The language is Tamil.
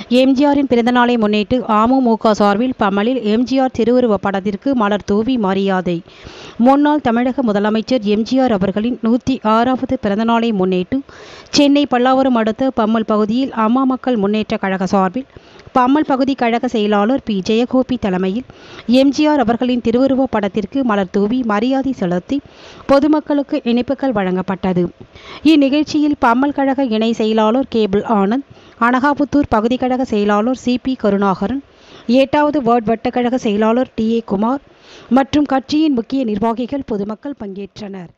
எம்ஜிஆரின் பிறந்தநாளை முன்னிட்டு அமமுக சார்பில் பம்மலில் எம்ஜிஆர் திருவுருவப் படத்திற்கு மலர் தூவி மரியாதை முன்னாள் தமிழக முதலமைச்சர் எம்ஜிஆர் அவர்களின் நூற்றி ஆறாவது பிறந்தநாளை முன்னிட்டு சென்னை பல்லாவரம் அடுத்த பம்மல் பகுதியில் அம்மா மக்கள் முன்னேற்றக் கழக சார்பில் பம்மல் பகுதி கழக செயலாளர் பி ஜெயகோபி தலைமையில் எம்ஜிஆர் அவர்களின் திருவுருவப் படத்திற்கு மலர் தூவி மரியாதை செலுத்தி பொதுமக்களுக்கு இனிப்புகள் வழங்கப்பட்டது இந்நிகழ்ச்சியில் பம்மல் கழக இணை செயலாளர் கேபிள் ஆனந்த் அனகாபுத்தூர் பகுதி கழக செயலாளர் சி பி கருணாகரன் எட்டாவது வார்டு வட்டக்கழக செயலாளர் டி ஏ குமார் மற்றும் கட்சியின் முக்கிய நிர்வாகிகள் பொதுமக்கள் பங்கேற்றனர்